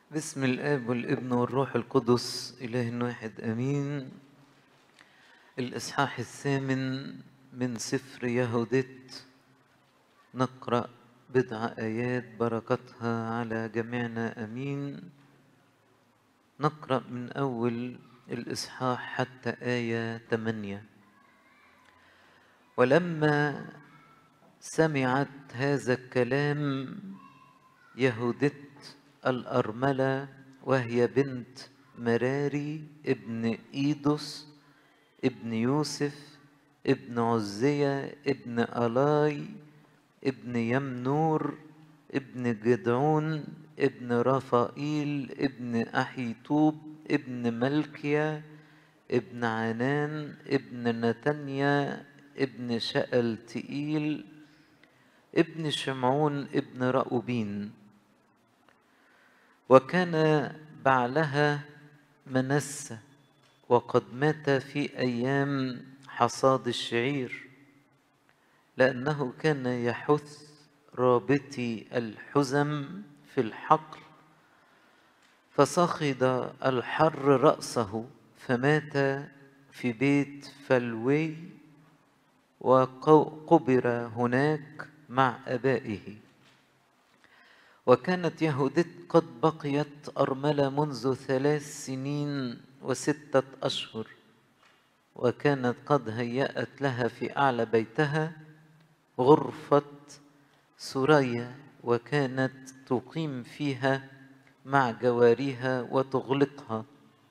باسم الاب والابن والروح القدس اله واحد امين الاصحاح الثامن من سفر يهودت نقرا بضع ايات بركتها على جميعنا امين نقرا من اول الاصحاح حتى ايه 8 ولما سمعت هذا الكلام يهودت الأرملة وهي بنت مراري ابن إيدوس ابن يوسف ابن عزية ابن ألاي ابن يمنور ابن جدعون ابن رفائيل ابن أحيطوب ابن ملكيا ابن عنان ابن نتنيا ابن شألتئيل ابن شمعون ابن رأوبين وكان بعلها منسة وقد مات في أيام حصاد الشعير لأنه كان يحث رابطي الحزم في الحقل فصخد الحر رأسه فمات في بيت فلوي وقبر هناك مع أبائه وكانت يهودت قد بقيت أرملة منذ ثلاث سنين وستة أشهر وكانت قد هيأت لها في أعلى بيتها غرفة سرية وكانت تقيم فيها مع جواريها وتغلقها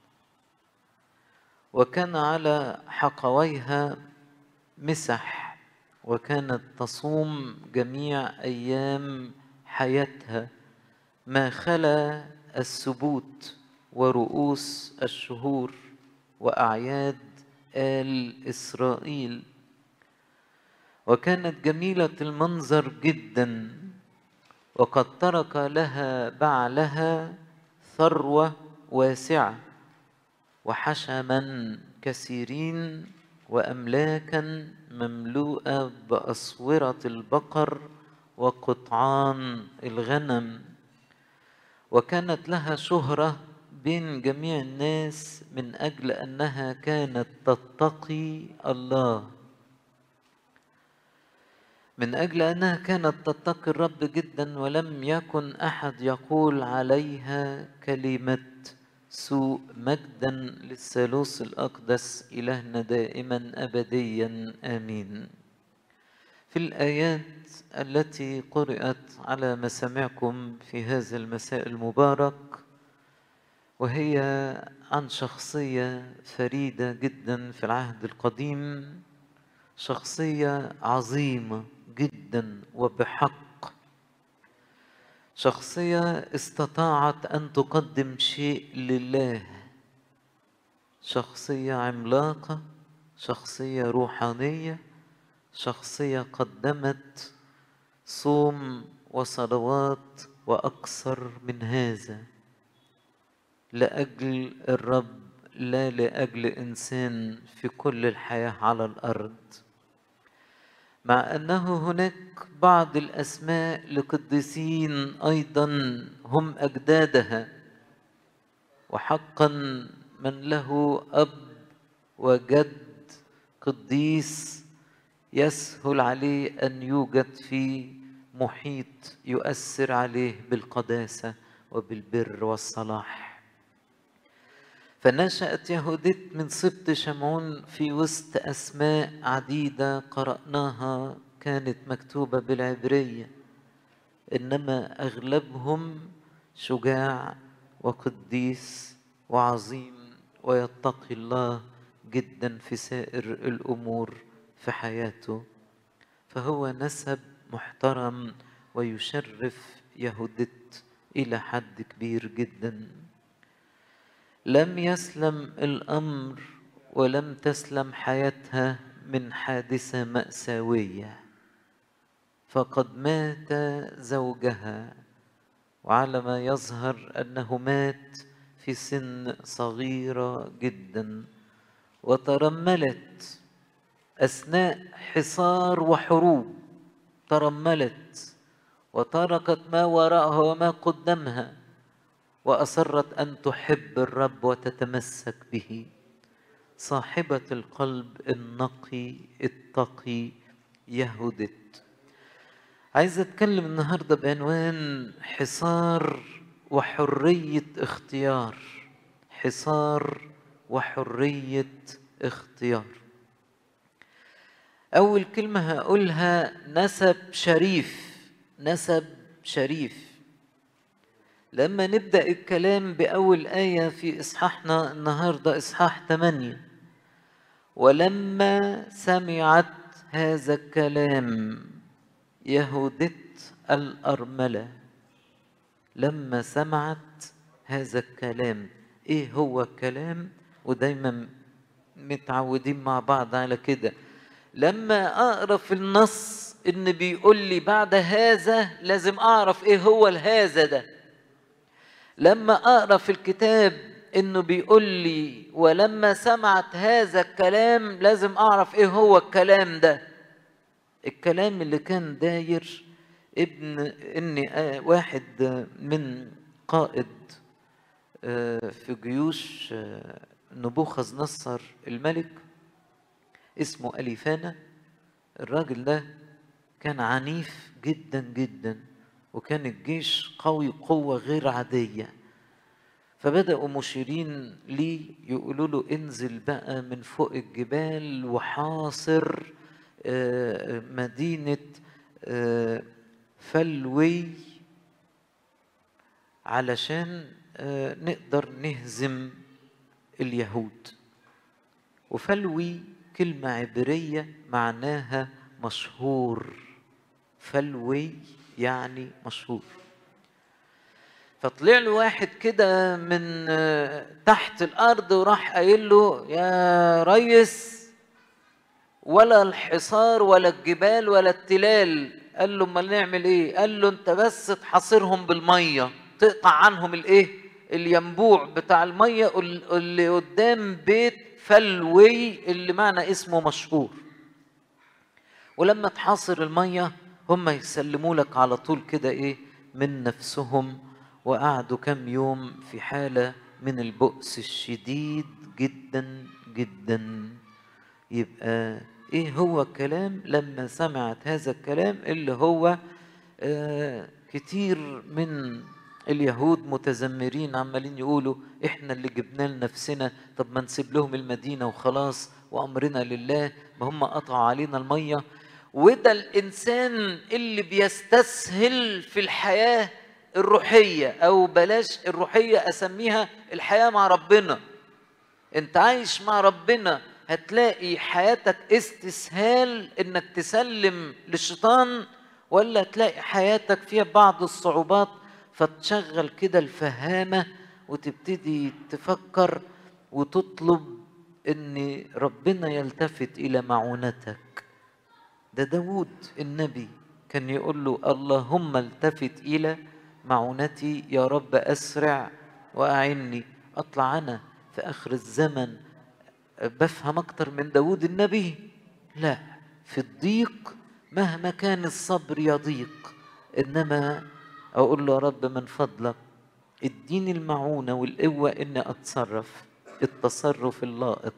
وكان على حقويها مسح وكانت تصوم جميع أيام حياتها ما خلا السبوت ورؤوس الشهور وأعياد آل إسرائيل وكانت جميلة المنظر جدا وقد ترك لها بعلها ثروة واسعة وحشما كثيرين وأملاكا مملوءة بأصورة البقر وقطعان الغنم وكانت لها شهرة بين جميع الناس من أجل أنها كانت تتقي الله من أجل أنها كانت تتقي الرب جدا ولم يكن أحد يقول عليها كلمة سوء مجدا للثالوث الأقدس إلهنا دائما أبديا آمين في الآيات التي قرأت على مسامعكم في هذا المساء المبارك وهي عن شخصية فريدة جدا في العهد القديم شخصية عظيمة جدا وبحق شخصية استطاعت أن تقدم شيء لله شخصية عملاقة شخصية روحانية شخصية قدمت صوم وصلوات وأكثر من هذا لأجل الرب لا لأجل إنسان في كل الحياة على الأرض مع أنه هناك بعض الأسماء لقديسين أيضا هم أجدادها وحقا من له أب وجد قديس يسهل عليه ان يوجد في محيط يؤثر عليه بالقداسه وبالبر والصلاح فنشأت يهودت من سبط شمعون في وسط أسماء عديدة قرأناها كانت مكتوبة بالعبرية إنما أغلبهم شجاع وقديس وعظيم ويتقي الله جدا في سائر الأمور في حياته فهو نسب محترم ويشرف يهودت الى حد كبير جدا لم يسلم الامر ولم تسلم حياتها من حادثه ماساويه فقد مات زوجها وعلى ما يظهر انه مات في سن صغيره جدا وترملت اثناء حصار وحروب ترملت وتركت ما وراءها وما قدامها واصرت ان تحب الرب وتتمسك به صاحبه القلب النقي التقي يهودت عايز اتكلم النهارده بعنوان حصار وحريه اختيار حصار وحريه اختيار اول كلمه هقولها نسب شريف نسب شريف لما نبدا الكلام باول ايه في اصحاحنا النهارده اصحاح 8 ولما سمعت هذا الكلام يهودت الارمله لما سمعت هذا الكلام ايه هو الكلام ودايما متعودين مع بعض على كده لما اقرا في النص ان بيقول لي بعد هذا لازم اعرف ايه هو الهذا ده لما اقرا في الكتاب انه بيقول لي ولما سمعت هذا الكلام لازم اعرف ايه هو الكلام ده الكلام اللي كان داير ابن اني واحد من قائد في جيوش نبوخذ نصر الملك اسمه أليفانا الراجل ده كان عنيف جدا جدا وكان الجيش قوي قوة غير عادية فبدأوا مشيرين ليه يقولوا له انزل بقى من فوق الجبال وحاصر مدينة فلوي علشان نقدر نهزم اليهود وفلوي كلمة عبرية معناها مشهور فلوي يعني مشهور فطلع له واحد كده من تحت الأرض وراح قايل له يا ريس ولا الحصار ولا الجبال ولا التلال قال له امال نعمل ايه قال له انت بس تحاصرهم بالميه تقطع عنهم الايه الينبوع بتاع الميه اللي قدام بيت فلوي اللي معنى اسمه مشهور ولما تحاصر الميه هم يسلموا لك على طول كده ايه من نفسهم وقعدوا كم يوم في حاله من البؤس الشديد جدا جدا يبقى ايه هو الكلام لما سمعت هذا الكلام اللي هو آه كتير من اليهود متذمرين عمالين يقولوا احنا اللي جبنا لنفسنا طب ما نسيب لهم المدينه وخلاص وامرنا لله ما هم قطعوا علينا الميه وده الانسان اللي بيستسهل في الحياه الروحيه او بلاش الروحيه اسميها الحياه مع ربنا انت عايش مع ربنا هتلاقي حياتك استسهال انك تسلم للشيطان ولا تلاقي حياتك فيها بعض الصعوبات فتشغل كده الفهامة وتبتدي تفكر وتطلب ان ربنا يلتفت الى معونتك ده داود النبي كان يقول له اللهم التفت الى معونتي يا رب اسرع واعني اطلع انا في اخر الزمن بفهم اكتر من داود النبي لا في الضيق مهما كان الصبر يضيق انما اقول له يا رب من فضلك اديني المعونه والقوه اني اتصرف التصرف اللائق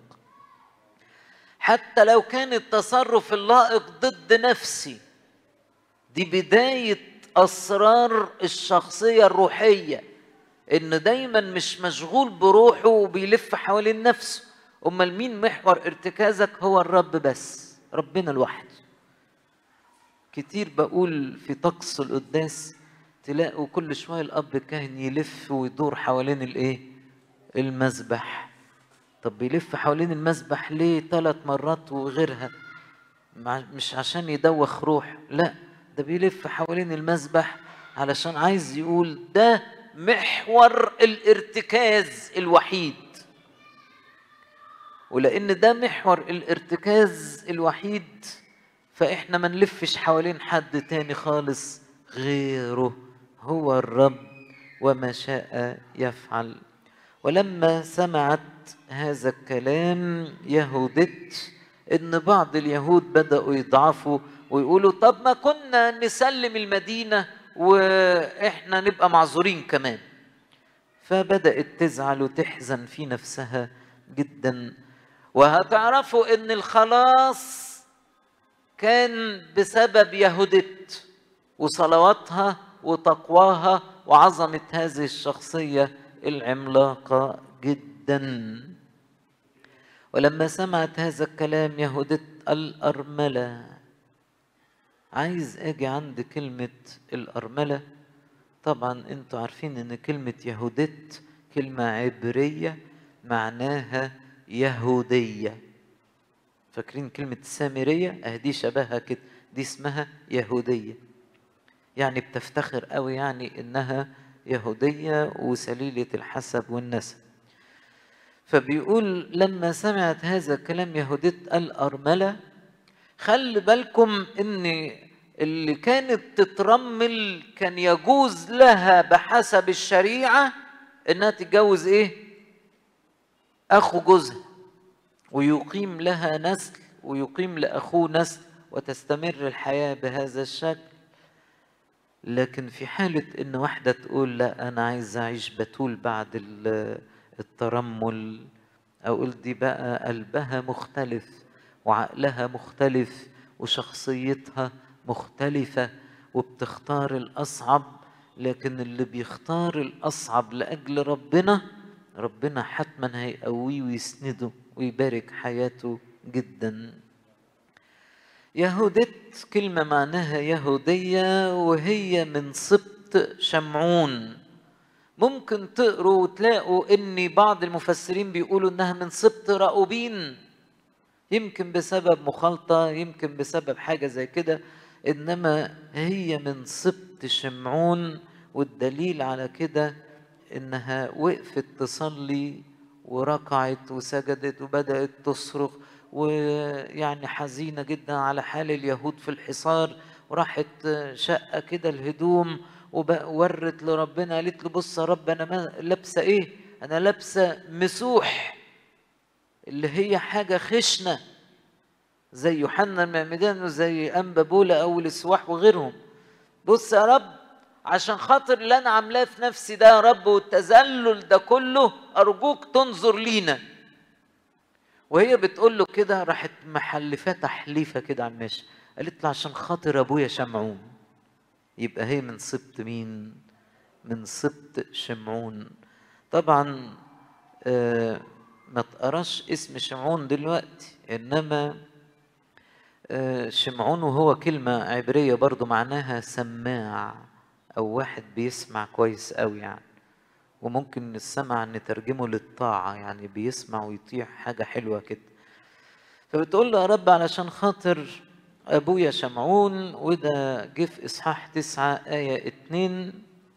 حتى لو كان التصرف اللائق ضد نفسي دي بدايه اسرار الشخصيه الروحيه ان دايما مش مشغول بروحه وبيلف حوالين نفسه امال مين محور ارتكازك هو الرب بس ربنا لوحده كتير بقول في طقس القداس تلاقوا كل شويه الاب الكاهن يلف ويدور حوالين الايه المذبح طب بيلف حوالين المذبح ليه ثلاث مرات وغيرها مش عشان يدوخ روح لا ده بيلف حوالين المذبح علشان عايز يقول ده محور الارتكاز الوحيد ولان ده محور الارتكاز الوحيد فاحنا ما نلفش حوالين حد تاني خالص غيره هو الرب وما شاء يفعل ولما سمعت هذا الكلام يهودت ان بعض اليهود بداوا يضعفوا ويقولوا طب ما كنا نسلم المدينه واحنا نبقى معذورين كمان فبدأت تزعل وتحزن في نفسها جدا وهتعرفوا ان الخلاص كان بسبب يهودت وصلواتها وتقواها وعظمة هذه الشخصية العملاقة جدا ولما سمعت هذا الكلام يهودت الأرملة عايز اجي عند كلمة الأرملة طبعا انتوا عارفين ان كلمة يهودت كلمة عبرية معناها يهودية فاكرين كلمة السامرية اهدي شبهها كده دي اسمها يهودية يعني بتفتخر قوي يعني انها يهودية وسليلة الحسب والنسب فبيقول لما سمعت هذا الكلام يهودية الأرملة خلي بالكم ان اللي كانت تترمل كان يجوز لها بحسب الشريعة انها تتجوز ايه اخو جوزها ويقيم لها نسل ويقيم لاخوه نسل وتستمر الحياة بهذا الشكل لكن في حالة ان واحدة تقول لا انا عايز اعيش بتول بعد الترمل اقول دي بقى قلبها مختلف وعقلها مختلف وشخصيتها مختلفة وبتختار الأصعب لكن اللي بيختار الأصعب لأجل ربنا ربنا حتما هيقويه ويسنده ويبارك حياته جدا يهودت كلمة معناها يهودية وهي من سبط شمعون ممكن تقروا وتلاقوا ان بعض المفسرين بيقولوا انها من سبط راؤوبين يمكن بسبب مخالطة يمكن بسبب حاجة زي كده إنما هي من سبط شمعون والدليل على كده إنها وقفت تصلي وركعت وسجدت وبدأت تصرخ ويعني حزينة جدا على حال اليهود في الحصار وراحت شقة كده الهدوم وورت لربنا قالت له بص يا رب أنا لابسة إيه؟ أنا لابسة مسوح اللي هي حاجة خشنة زي يوحنا المعمدان وزي أنبا بولا أو السواح وغيرهم بص يا رب عشان خاطر اللي أنا عاملاه في نفسي ده يا رب والتذلل ده كله أرجوك تنظر لينا وهي بتقول له كده راحت محلفاه تحليفه كده على الماشي قالت له عشان خاطر ابويا شمعون يبقى هي من سبط مين من سبط شمعون طبعا آه ما تقراش اسم شمعون دلوقتي انما آه شمعون وهو كلمة عبرية برضو معناها سماع او واحد بيسمع كويس قوي يعني وممكن السمع نترجمه للطاعة يعني بيسمع ويطيع حاجة حلوة كده فبتقول له يا رب علشان خاطر أبويا شمعون وده جه في إصحاح تسعة آية اتنين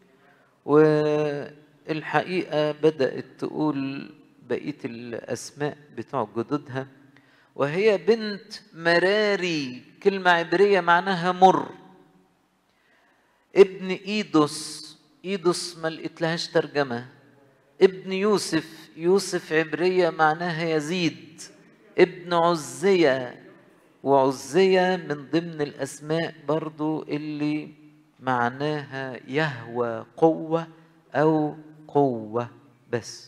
والحقيقة بدأت تقول بقية الأسماء بتوع جدودها وهي بنت مراري كلمة عبرية معناها مر ابن إيدوس إيدوس ما لقيتلهاش ترجمة ابن يوسف يوسف عبرية معناها يزيد ابن عزية وعزية من ضمن الأسماء برضو اللي معناها يهوى قوة أو قوة بس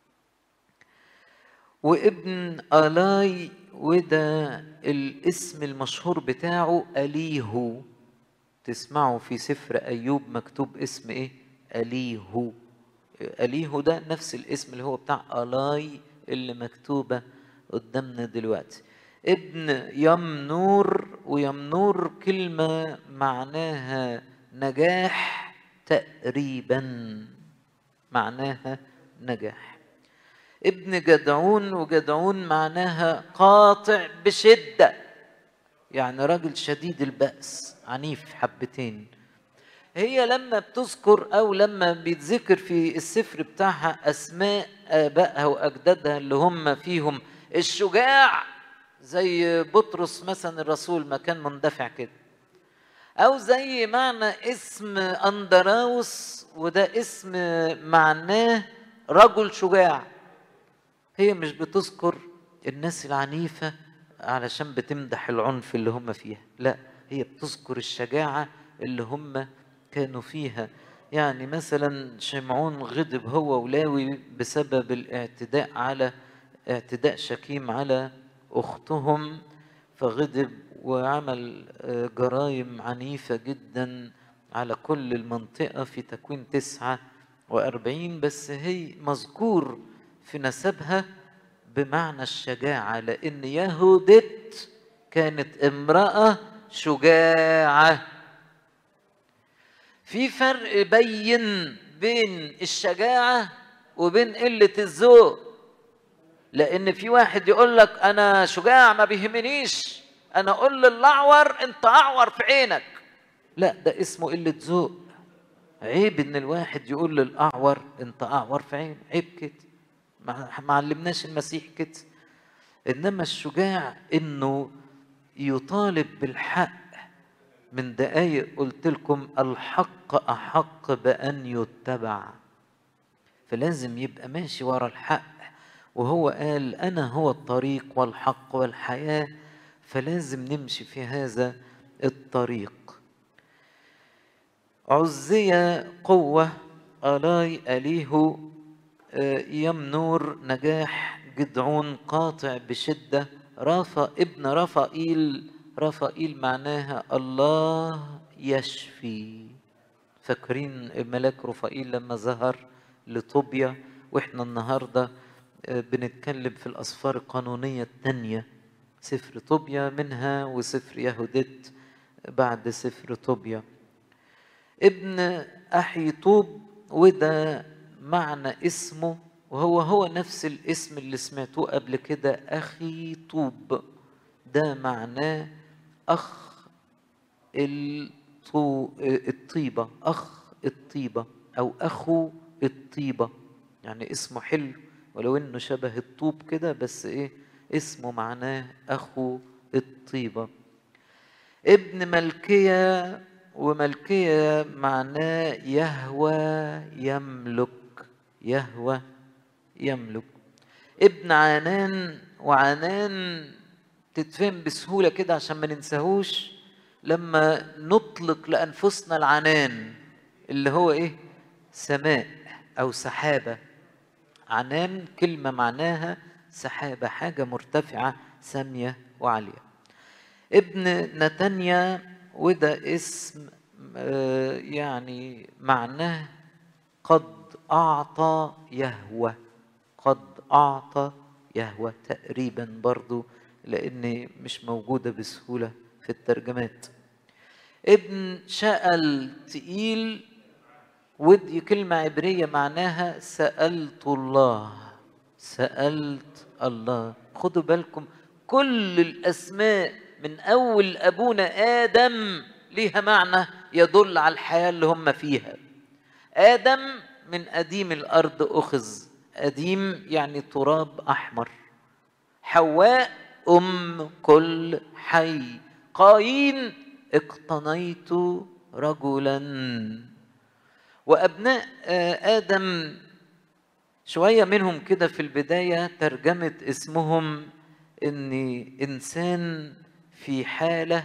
وابن ألاي وده الاسم المشهور بتاعه أليهو تسمعوا في سفر أيوب مكتوب اسم إيه؟ أليهو أليهو ده نفس الاسم اللي هو بتاع ألاي اللي مكتوبة قدامنا دلوقتي ابن يمنور ويمنور كلمة معناها نجاح تقريبا معناها نجاح ابن جدعون وجدعون معناها قاطع بشدة يعني راجل شديد البأس عنيف حبتين هي لما بتذكر او لما بيتذكر في السفر بتاعها اسماء ابائها واجدادها اللي هم فيهم الشجاع زي بطرس مثلا الرسول ما كان مندفع كده او زي معنى اسم اندراوس وده اسم معناه رجل شجاع هي مش بتذكر الناس العنيفه علشان بتمدح العنف اللي هم فيها لا هي بتذكر الشجاعه اللي هم كانوا فيها يعني مثلا شمعون غضب هو ولاوي بسبب الاعتداء على اعتداء شكيم على اختهم فغضب وعمل آه، جرائم عنيفة جدا على كل المنطقة في تكوين تسعة وأربعين بس هي مذكور في نسبها بمعنى الشجاعة لأن يهودت كانت امرأة شجاعة في فرق بين بين الشجاعة وبين قلة الذوق لأن في واحد يقول لك أنا شجاع ما بيهمنيش أنا أقول للأعور أنت أعور في عينك لا ده اسمه قلة ذوق عيب إن الواحد يقول للأعور أنت أعور في عين عيب كده ما علمناش المسيح كده إنما الشجاع إنه يطالب بالحق من دقايق قلت لكم الحق أحق بأن يتبع فلازم يبقى ماشي ورا الحق وهو قال أنا هو الطريق والحق والحياة فلازم نمشي في هذا الطريق عزي قوة ألاي أليه آه، يمنور نجاح جدعون قاطع بشدة رافا ابن رفائيل رفائيل معناها الله يشفي فاكرين الملاك رفائيل لما ظهر لطوبيا واحنا النهارده آه، بنتكلم في الاسفار القانونيه الثانيه سفر طوبيا منها وسفر يهودت بعد سفر طوبيا ابن احي طوب وده معنى اسمه وهو هو نفس الاسم اللي سمعتوه قبل كده اخي طوب ده معناه أخ الطيبة أخ الطيبة أو أخو الطيبة يعني اسمه حلو ولو إنه شبه الطوب كده بس إيه اسمه معناه أخو الطيبة ابن ملكية وملكية معناه يهوى يملك يهوى يملك ابن عنان وعنان تتفهم بسهولة كده عشان ما ننساهوش لما نطلق لأنفسنا العنان اللي هو إيه؟ سماء أو سحابة عنان كلمة معناها سحابة حاجة مرتفعة سامية وعالية ابن نتنيا وده اسم آه، يعني معناه قد أعطى يهوى قد أعطى يهوى تقريبا برضو لأن مش موجودة بسهولة في الترجمات ابن شأل تقيل ودي كلمة عبرية معناها سألت الله سألت الله خدوا بالكم كل الأسماء من أول أبونا آدم ليها معنى يدل على الحياة اللي هم فيها آدم من أديم الأرض أخذ أديم يعني تراب أحمر حواء أم كل حي قايين اقتنيت رجلا وأبناء آه، آدم شوية منهم كده في البداية ترجمة اسمهم إني إنسان في حالة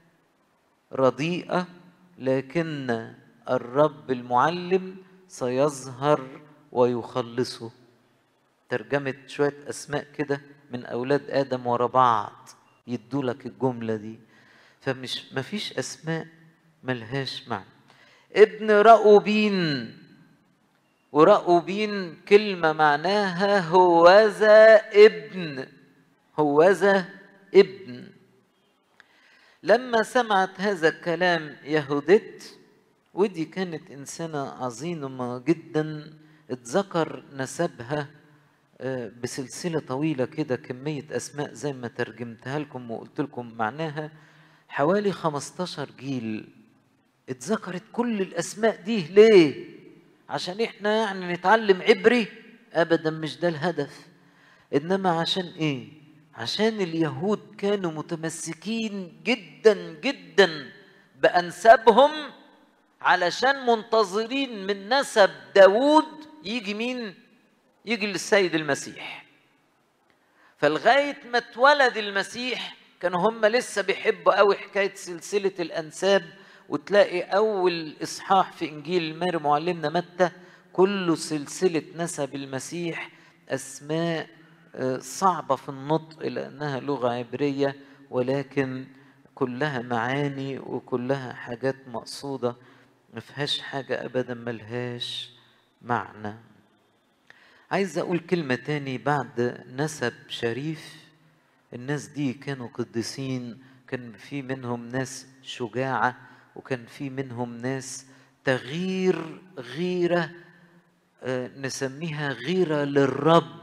رديئة لكن الرب المعلم سيظهر ويخلصه ترجمة شوية أسماء كده من أولاد آدم ورا بعض يدوا لك الجملة دي فمش مفيش أسماء ملهاش معنى ابن رأوبين ورأوبين كلمة معناها هوذا ابن هوذا ابن لما سمعت هذا الكلام يهودت ودي كانت إنسانة عظيمة جدا اتذكر نسبها بسلسلة طويلة كده كمية أسماء زي ما ترجمتها لكم وقلت لكم معناها حوالي 15 جيل اتذكرت كل الأسماء دي ليه؟ عشان احنا يعني نتعلم عبري أبدا مش ده الهدف إنما عشان إيه؟ عشان اليهود كانوا متمسكين جدا جدا بأنسابهم علشان منتظرين من نسب داوود يجي مين؟ يجي للسيد المسيح فلغايه ما اتولد المسيح كانوا هم لسه بيحبوا قوي حكايه سلسله الانساب وتلاقي أول إصحاح في إنجيل ماري معلمنا متى كله سلسلة نسب المسيح أسماء آه، صعبة في النطق لأنها لغة عبرية ولكن كلها معاني وكلها حاجات مقصودة ما فيهاش حاجة أبدا ملهاش معنى عايز أقول كلمة تاني بعد نسب شريف الناس دي كانوا قديسين كان في منهم ناس شجاعة وكان في منهم ناس تغيير غيرة آه، نسميها غيرة للرب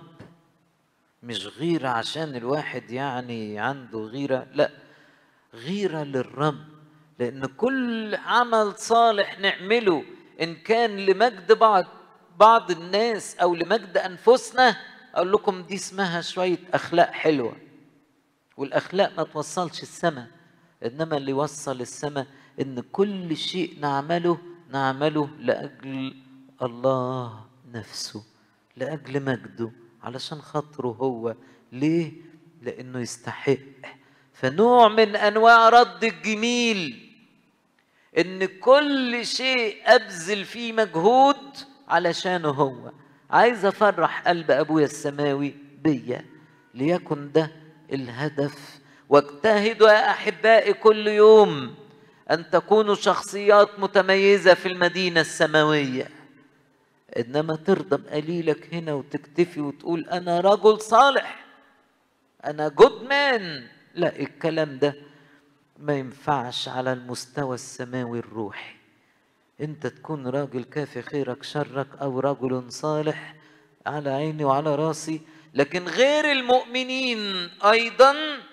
مش غيرة عشان الواحد يعني عنده غيرة لا غيرة للرب لأن كل عمل صالح نعمله إن كان لمجد بعض بعض الناس أو لمجد أنفسنا أقول لكم دي اسمها شوية أخلاق حلوة والأخلاق ما توصلش السماء إنما اللي يوصل السماء إن كل شيء نعمله نعمله لأجل الله نفسه لأجل مجده علشان خاطره هو ليه؟ لأنه يستحق فنوع من أنواع رد الجميل إن كل شيء أبذل فيه مجهود علشانه هو عايز أفرح قلب أبويا السماوي بيا ليكن ده الهدف واجتهدوا يا أحبائي كل يوم أن تكونوا شخصيات متميزة في المدينة السماوية إنما ترضى بقليلك هنا وتكتفي وتقول أنا رجل صالح أنا جود مان لا الكلام ده ما ينفعش على المستوى السماوي الروحي انت تكون راجل كافي خيرك شرك او رجل صالح على عيني وعلى راسي لكن غير المؤمنين ايضا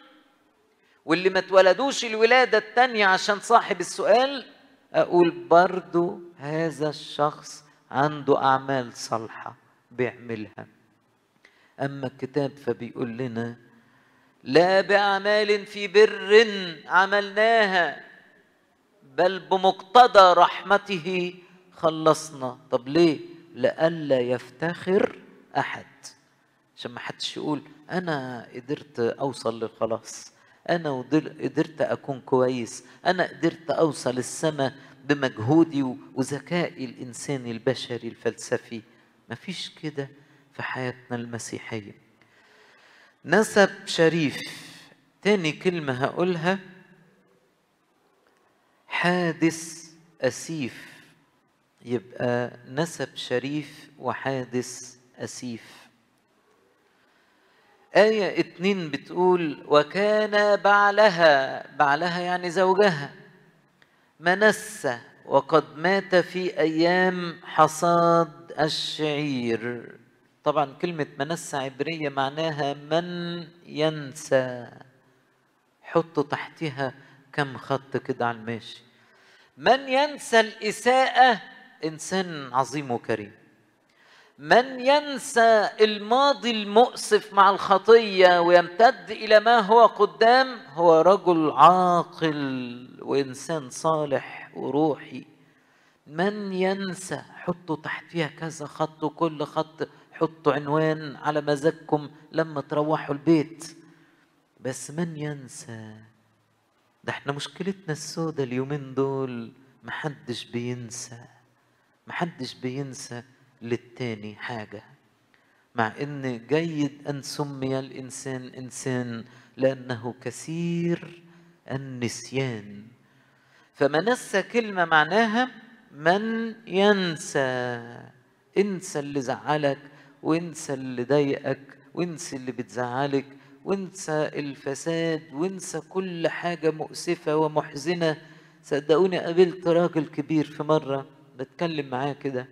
واللي ما اتولدوش الولادة التانية عشان صاحب السؤال اقول برضو هذا الشخص عنده اعمال صالحة بيعملها اما الكتاب فبيقول لنا لا باعمال في بر عملناها بل بمقتضى رحمته خلصنا طب ليه لئلا يفتخر احد عشان ما حدش يقول انا قدرت اوصل للخلاص انا قدرت اكون كويس انا قدرت اوصل السماء بمجهودي وذكائي الانساني البشري الفلسفي مفيش كده في حياتنا المسيحيه نسب شريف تاني كلمه هقولها حادث أسيف يبقى نسب شريف وحادث أسيف آية اتنين بتقول وكان بعلها بعلها يعني زوجها منسة وقد مات في أيام حصاد الشعير طبعا كلمة منسة عبرية معناها من ينسى حطوا تحتها كم خط كده على الماشي من ينسى الإساءة إنسان عظيم وكريم من ينسى الماضي المؤسف مع الخطية ويمتد إلى ما هو قدام هو رجل عاقل وإنسان صالح وروحي من ينسى حطوا تحتها كذا خط وكل خط حطوا عنوان على مزاجكم لما تروحوا البيت بس من ينسى ده احنا مشكلتنا السودة اليومين دول محدش بينسى محدش بينسى للتاني حاجة مع ان جيد ان سمي الانسان انسان لانه كثير النسيان فمنسى كلمة معناها من ينسى انسى اللي زعلك وانسى اللي ضايقك وانسى اللي بتزعلك وانسى الفساد وانسى كل حاجة مؤسفة ومحزنة صدقوني قابلت راجل كبير في مرة بتكلم معاه كده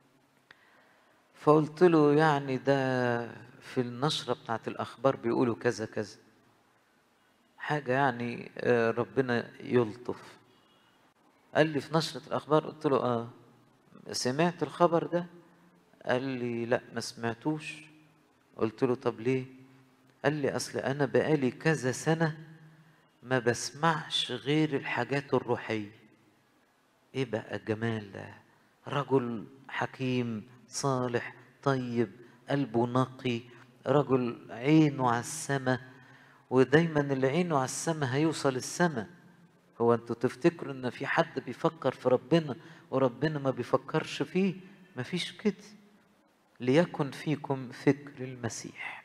فقلت له يعني ده في النشرة بتاعت الأخبار بيقولوا كذا كذا حاجة يعني ربنا يلطف قال لي في نشرة الأخبار قلت له آه سمعت الخبر ده قال لي لا ما سمعتوش قلت له طب ليه قال لي اصل انا بقالي كذا سنه ما بسمعش غير الحاجات الروحيه ايه بقى الجمال ده رجل حكيم صالح طيب قلبه نقي رجل عينه على السماء ودايما اللي عينه على السماء هيوصل السماء هو انتوا تفتكروا ان في حد بيفكر في ربنا وربنا ما بيفكرش فيه مفيش كده ليكن فيكم فكر المسيح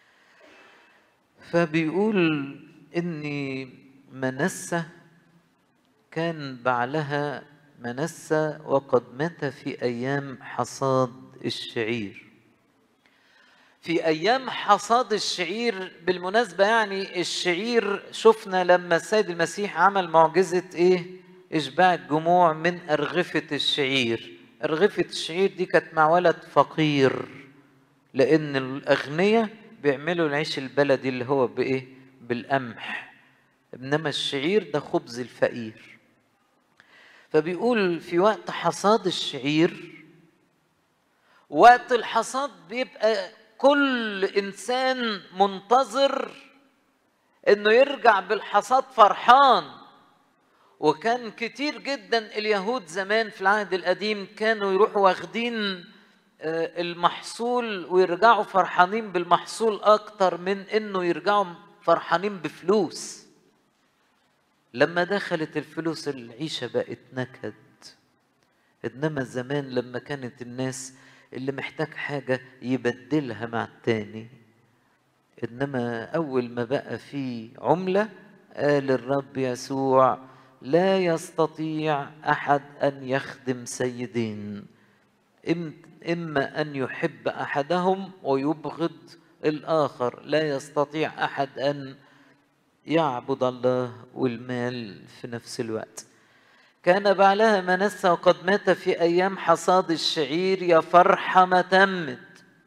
فبيقول اني منسة كان بعلها منسة وقد مات في ايام حصاد الشعير في ايام حصاد الشعير بالمناسبه يعني الشعير شفنا لما السيد المسيح عمل معجزه ايه اشباع الجموع من ارغفه الشعير ارغفه الشعير دي كانت مع ولد فقير لان الاغنياء بيعملوا العيش البلدي اللي هو بايه بالقمح انما الشعير ده خبز الفقير فبيقول في وقت حصاد الشعير وقت الحصاد بيبقى كل انسان منتظر انه يرجع بالحصاد فرحان وكان كتير جدا اليهود زمان في العهد القديم كانوا يروحوا واخدين المحصول ويرجعوا فرحانين بالمحصول اكتر من انه يرجعوا فرحانين بفلوس لما دخلت الفلوس العيشة بقت نكد انما زمان لما كانت الناس اللي محتاج حاجة يبدلها مع التاني إنما أول ما بقى في عملة قال الرب يسوع لا يستطيع أحد أن يخدم سيدين إما أن يحب أحدهم ويبغض الآخر لا يستطيع أحد أن يعبد الله والمال في نفس الوقت كان بعلها منسى وقد مات في أيام حصاد الشعير يا فرحة ما تمت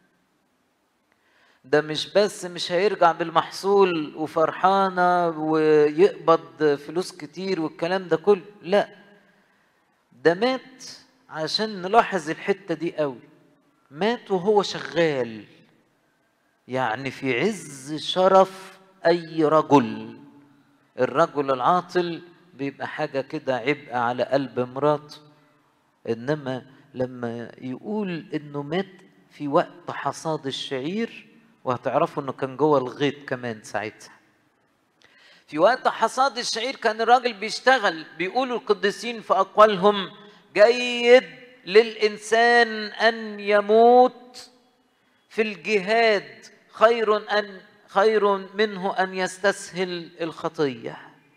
ده مش بس مش هيرجع بالمحصول وفرحانة ويقبض فلوس كتير والكلام ده كله لا ده مات عشان نلاحظ الحتة دي قوي مات وهو شغال يعني في عز شرف أي رجل الرجل العاطل بيبقى حاجة كده عبء على قلب مراته إنما لما يقول إنه مات في وقت حصاد الشعير وهتعرفوا إنه كان جوه الغيط كمان ساعتها في وقت حصاد الشعير كان الراجل بيشتغل بيقولوا القديسين في أقوالهم جيد للإنسان أن يموت في الجهاد خير أن خير منه أن يستسهل الخطيه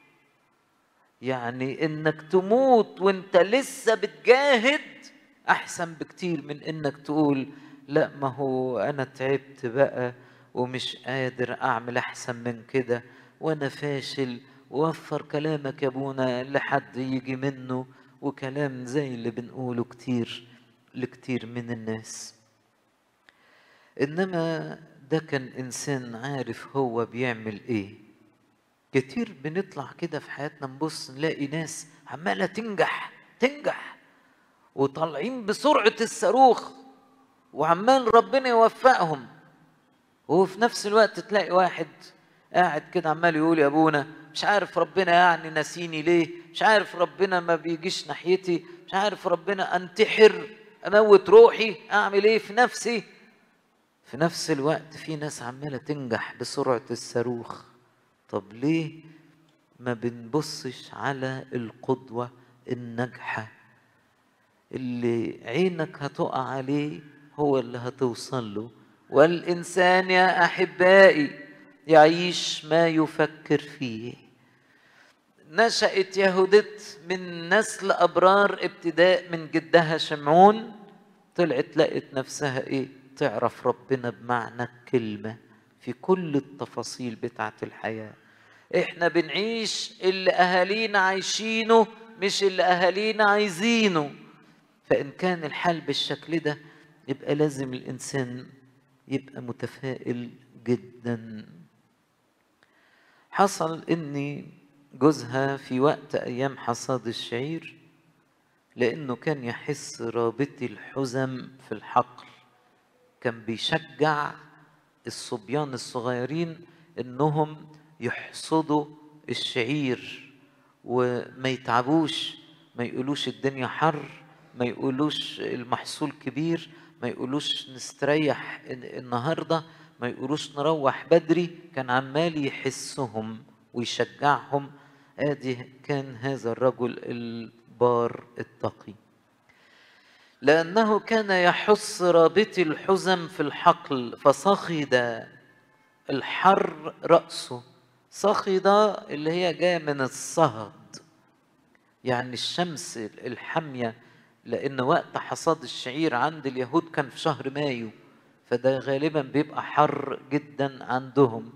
يعني انك تموت وانت لسه بتجاهد احسن بكتير من انك تقول لا ما هو انا تعبت بقى ومش قادر اعمل احسن من كده وانا فاشل ووفر كلامك يا ابونا لحد يجي منه وكلام زي اللي بنقوله كتير لكتير من الناس انما ده كان انسان عارف هو بيعمل ايه كتير بنطلع كده في حياتنا نبص نلاقي ناس عمالة تنجح تنجح وطالعين بسرعة الصاروخ وعمال ربنا يوفقهم وفي نفس الوقت تلاقي واحد قاعد كده عمال يقول يا ابونا مش عارف ربنا يعني نسيني ليه مش عارف ربنا ما بيجيش ناحيتي مش عارف ربنا انتحر اموت روحي اعمل ايه في نفسي في نفس الوقت في ناس عمالة تنجح بسرعة الصاروخ طب ليه ما بنبصش على القدوة الناجحة اللي عينك هتقع عليه هو اللي هتوصل له والإنسان يا أحبائي يعيش ما يفكر فيه نشأت يهودت من نسل أبرار ابتداء من جدها شمعون طلعت لقت نفسها إيه تعرف ربنا بمعنى الكلمة في كل التفاصيل بتاعت الحياة احنا بنعيش اللي أهالينا عايشينه مش اللي أهالينا عايزينه فإن كان الحال بالشكل ده يبقى لازم الإنسان يبقى متفائل جدا حصل إن جوزها في وقت أيام حصاد الشعير لأنه كان يحس رابطي الحزم في الحقل كان بيشجع الصبيان الصغيرين إنهم يحصدوا الشعير وما يتعبوش ما يقولوش الدنيا حر ما يقولوش المحصول كبير ما يقولوش نستريح النهارده ما يقولوش نروح بدري كان عمال يحسهم ويشجعهم ادي كان هذا الرجل البار التقي لأنه كان يحث رابطي الحزم في الحقل فصخد الحر رأسه صخد اللي هي جاية من الصهد يعني الشمس الحامية لأن وقت حصاد الشعير عند اليهود كان في شهر مايو فده غالبا بيبقى حر جدا عندهم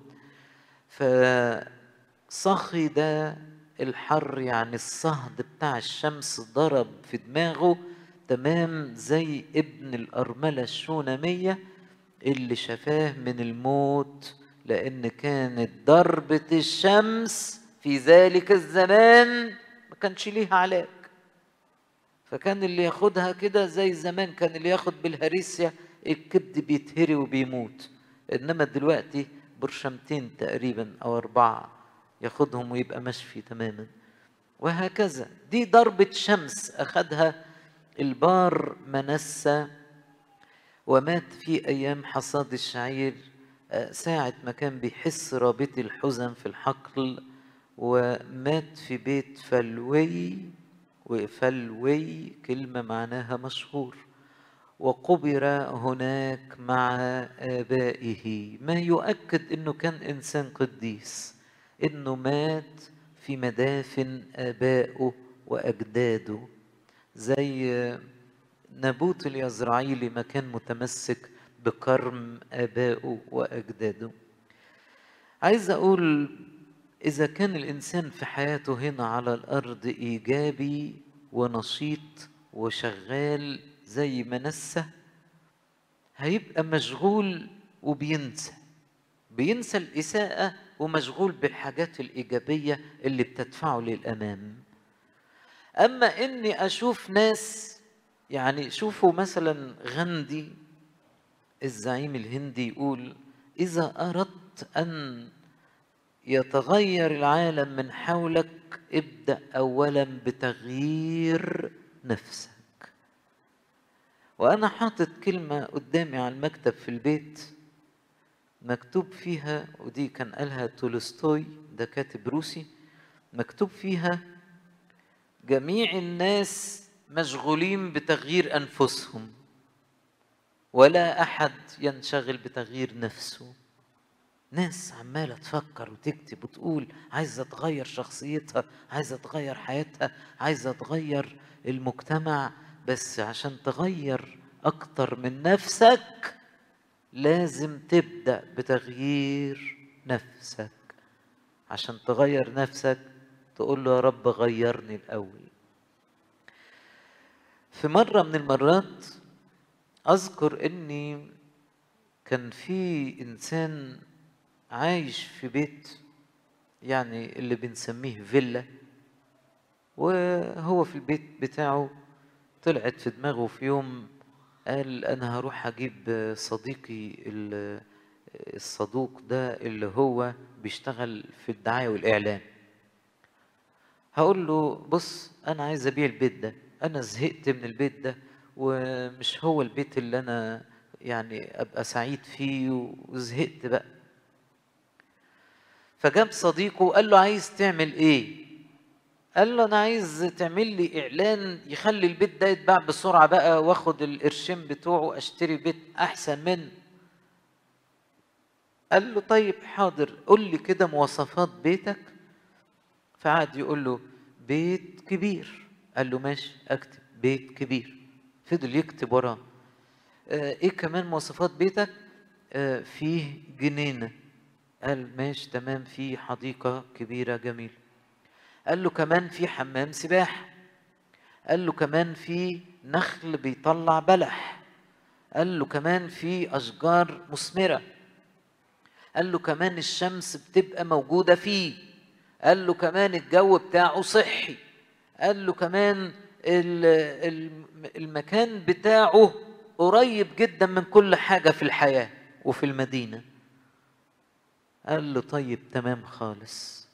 فصخد الحر يعني الصهد بتاع الشمس ضرب في دماغه تمام زي ابن الأرملة الشونامية اللي شفاه من الموت لأن كانت ضربة الشمس في ذلك الزمان ما كانش ليها علاج فكان اللي ياخدها كده زي زمان كان اللي ياخد بالهريسيا الكبد بيتهري وبيموت انما دلوقتي برشمتين تقريبا او اربعه ياخدهم ويبقى مشفي تماما وهكذا دي ضربة شمس أخذها البار منسى ومات في أيام حصاد الشعير ساعة ما كان بيحس رابط الحزن في الحقل ومات في بيت فلوي وفلوي كلمة معناها مشهور وقبر هناك مع آبائه ما يؤكد أنه كان إنسان قديس أنه مات في مدافن آبائه وأجداده زي نابوت اليزرعيلي ما كان متمسك بكرم آبائه وأجداده عايز أقول إذا كان الإنسان في حياته هنا على الأرض إيجابي ونشيط وشغال زي منسة هيبقى مشغول وبينسى بينسى الإساءة ومشغول بالحاجات الإيجابية اللي بتدفعه للأمام أما إني أشوف ناس يعني شوفوا مثلا غاندي الزعيم الهندي يقول إذا أردت أن يتغير العالم من حولك ابدأ أولا بتغيير نفسك وأنا حاطط كلمة قدامي على المكتب في البيت مكتوب فيها ودي كان قالها تولستوي ده كاتب روسي مكتوب فيها جميع الناس مشغولين بتغيير أنفسهم ولا أحد ينشغل بتغيير نفسه ناس عمالة تفكر وتكتب وتقول عايزة تغير شخصيتها عايزة تغير حياتها عايزة تغير المجتمع بس عشان تغير أكتر من نفسك لازم تبدأ بتغيير نفسك عشان تغير نفسك تقول له يا رب غيرني الأول في مرة من المرات أذكر إني كان في إنسان عايش في بيت يعني اللي بنسميه فيلا وهو في البيت بتاعه طلعت في دماغه في يوم قال أنا هروح أجيب صديقي الصدوق ده اللي هو بيشتغل في الدعاية والإعلان هقول له بص أنا عايز أبيع البيت ده أنا زهقت من البيت ده ومش هو البيت اللي أنا يعني أبقى سعيد فيه وزهقت بقى فجاب صديقه وقال له عايز تعمل ايه قال له انا عايز تعمل لي اعلان يخلي البيت ده يتباع بسرعه بقى واخد القرشين بتوعه اشتري بيت احسن منه قال له طيب حاضر قول لي كده مواصفات بيتك فقعد يقول له بيت كبير قال له ماشي اكتب بيت كبير فضل يكتب وراه آه ايه كمان مواصفات بيتك آه فيه جنينه قال ماشي تمام في حديقة كبيرة جميلة قال له كمان في حمام سباحة قال له كمان في نخل بيطلع بلح قال له كمان في أشجار مثمرة قال له كمان الشمس بتبقى موجودة فيه قال له كمان الجو بتاعه صحي قال له كمان المكان بتاعه قريب جدا من كل حاجة في الحياة وفي المدينة قال له طيب تمام خالص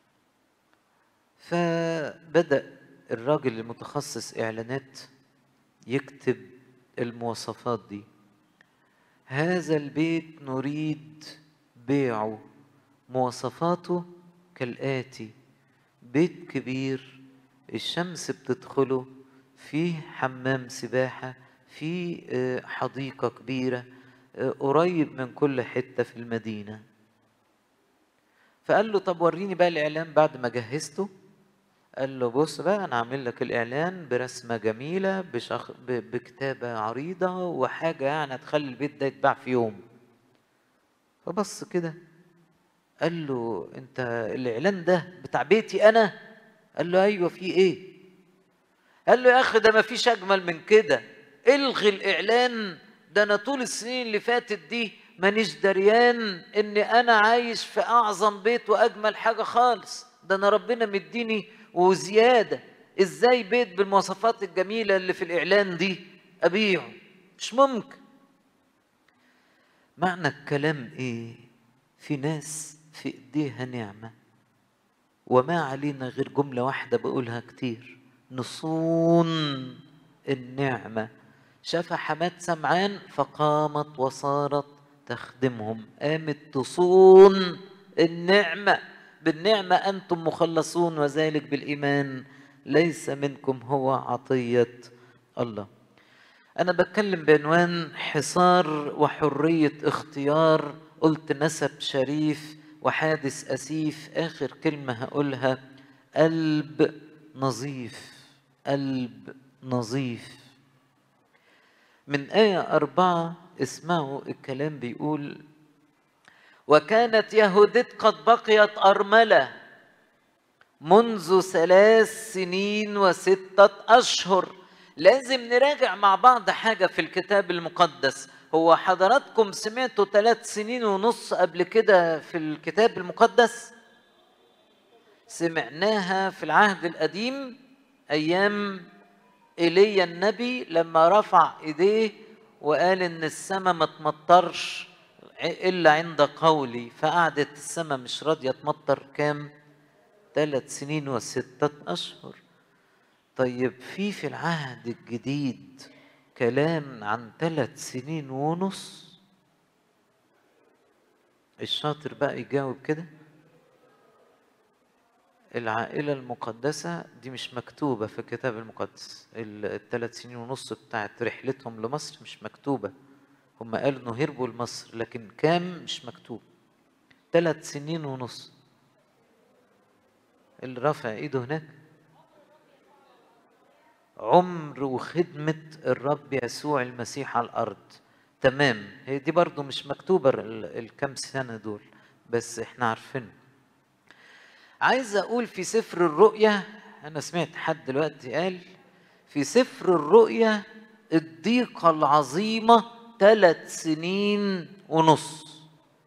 فبدأ الراجل المتخصص إعلانات يكتب المواصفات دي هذا البيت نريد بيعه مواصفاته كالآتي بيت كبير الشمس بتدخله فيه حمام سباحة فيه آه، حديقة كبيرة آه، قريب من كل حتة في المدينة فقال له طب وريني بقى الإعلان بعد ما جهزته قال له بص بقى أنا عامل لك الإعلان برسمة جميلة بشخ... ب... بكتابة عريضة وحاجة يعني هتخلي البيت ده يتباع في يوم فبص كده قال له انت الاعلان ده بتاع بيتي انا قال له ايوه في ايه قال له يا اخي ده ما فيش اجمل من كده الغي الاعلان ده انا طول السنين اللي فاتت دي مانيش دريان ان انا عايش في اعظم بيت واجمل حاجه خالص ده انا ربنا مديني وزياده ازاي بيت بالمواصفات الجميله اللي في الاعلان دي ابيعه مش ممكن معنى الكلام ايه في ناس في ايديها نعمه وما علينا غير جمله واحده بقولها كتير نصون النعمه شاف حماد سمعان فقامت وصارت تخدمهم قامت تصون النعمه بالنعمه انتم مخلصون وذلك بالايمان ليس منكم هو عطيه الله أنا بتكلم بعنوان حصار وحرية اختيار قلت نسب شريف وحادث أسيف آخر كلمة هقولها قلب نظيف قلب نظيف من آية أربعة اسمعوا الكلام بيقول وكانت يهودت قد بقيت أرملة منذ ثلاث سنين وستة أشهر لازم نراجع مع بعض حاجة في الكتاب المقدس هو حضراتكم سمعتوا ثلاث سنين ونص قبل كده في الكتاب المقدس سمعناها في العهد القديم أيام ايليا النبي لما رفع ايديه وقال ان السماء ما تمطرش الا عند قولي فقعدت السماء مش راضيه تمطر كام ثلاث سنين وستة اشهر طيب في في العهد الجديد كلام عن ثلاث سنين ونص الشاطر بقى يجاوب كده العائلة المقدسة دي مش مكتوبة في الكتاب المقدس الثلاث سنين ونص بتاعت رحلتهم لمصر مش مكتوبة هم قالوا انه هربوا لمصر لكن كام مش مكتوب ثلاث سنين ونص اللي رافع ايده هناك عمر وخدمة الرب يسوع المسيح على الأرض تمام هي دي برضو مش مكتوبة ال- الكام سنة دول بس احنا عارفين عايز أقول في سفر الرؤيا أنا سمعت حد دلوقتي قال في سفر الرؤيا الضيقة العظيمة ثلاث سنين ونص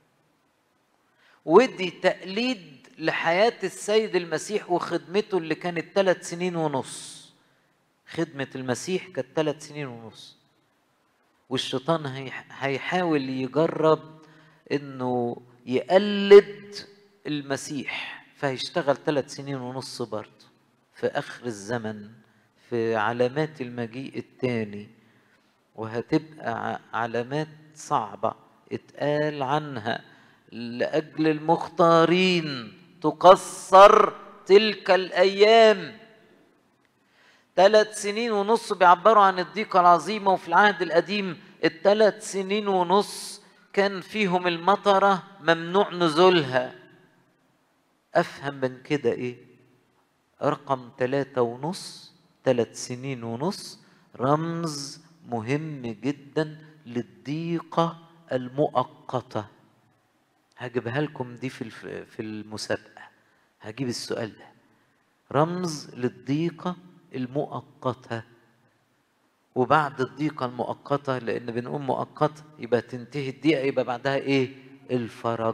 ودي تقليد لحياة السيد المسيح وخدمته اللي كانت ثلاث سنين ونص خدمة المسيح كانت ثلاث سنين ونص والشيطان هي- هيحاول يجرب انه يقلد المسيح فهيشتغل ثلاث سنين ونص برضه في اخر الزمن في علامات المجيء الثاني وهتبقى ع- علامات صعبة اتقال عنها لأجل المختارين تقصر تلك الأيام ثلاث سنين ونص بيعبروا عن الضيقة العظيمة وفي العهد القديم الثلاث سنين ونص كان فيهم المطرة ممنوع نزولها أفهم من كده إيه رقم ثلاثة ونص ثلاث سنين ونص رمز مهم جدا للضيقة المؤقتة هجيبها لكم دي في الف- في المسابقة هجيب السؤال ده رمز للضيقة المؤقتة وبعد الضيقة المؤقتة لأن بنقول مؤقتة يبقى تنتهي الضيقة يبقى بعدها إيه؟ الفرج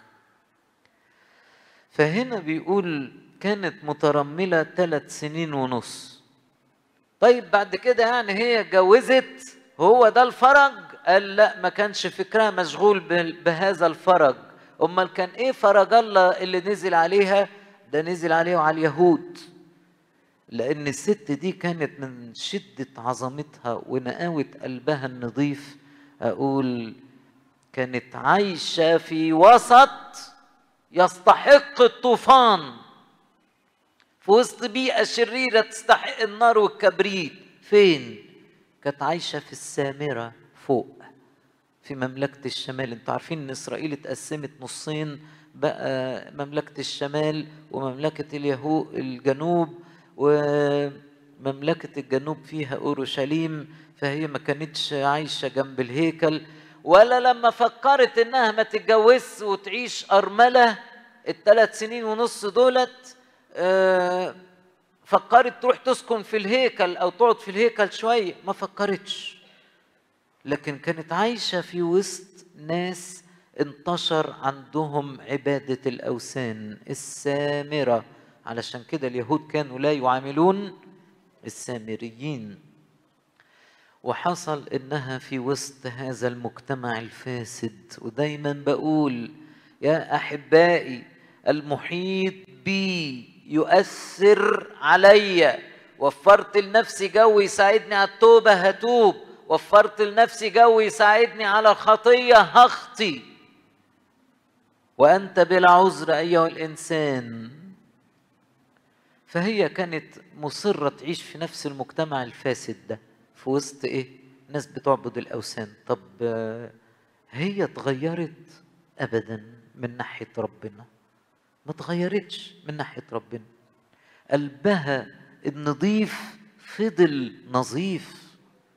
فهنا بيقول كانت مترملة ثلاث سنين ونص طيب بعد كده يعني هي اتجوزت هو ده الفرج قال لا ما كانش فكرها مشغول بال- بهذا الفرج امال كان ايه فرج الله اللي نزل عليها ده نزل عليه وعلى اليهود لان الست دي كانت من شدة عظمتها ونقاوة قلبها النظيف اقول كانت عايشة في وسط يستحق الطوفان في وسط بيئة شريرة تستحق النار والكبريت فين؟ كانت عايشة في السامرة فوق في مملكة الشمال انتوا عارفين ان اسرائيل اتقسمت نصين بقى مملكة الشمال ومملكة اليهو الجنوب ومملكة الجنوب فيها أورشليم فهي ما كانتش عايشة جنب الهيكل ولا لما فكرت انها ما تتجوزش وتعيش أرملة الثلاث سنين ونص دولت آه، فكرت تروح تسكن في الهيكل او تقعد في الهيكل شويه ما فكرتش لكن كانت عايشه في وسط ناس انتشر عندهم عباده الاوثان السامره علشان كده اليهود كانوا لا يعاملون السامريين وحصل انها في وسط هذا المجتمع الفاسد ودايما بقول يا احبائي المحيط بي يؤثر عليا وفرت لنفسي جو يساعدني على التوبه هتوب وفرت لنفسي جو يساعدني على الخطيه هخطي وانت بلا عذر ايها الانسان فهي كانت مصره تعيش في نفس المجتمع الفاسد ده في وسط ايه ناس بتعبد الاوثان طب هي اتغيرت ابدا من ناحيه ربنا ما اتغيرتش من ناحيه ربنا قلبها النظيف فضل نظيف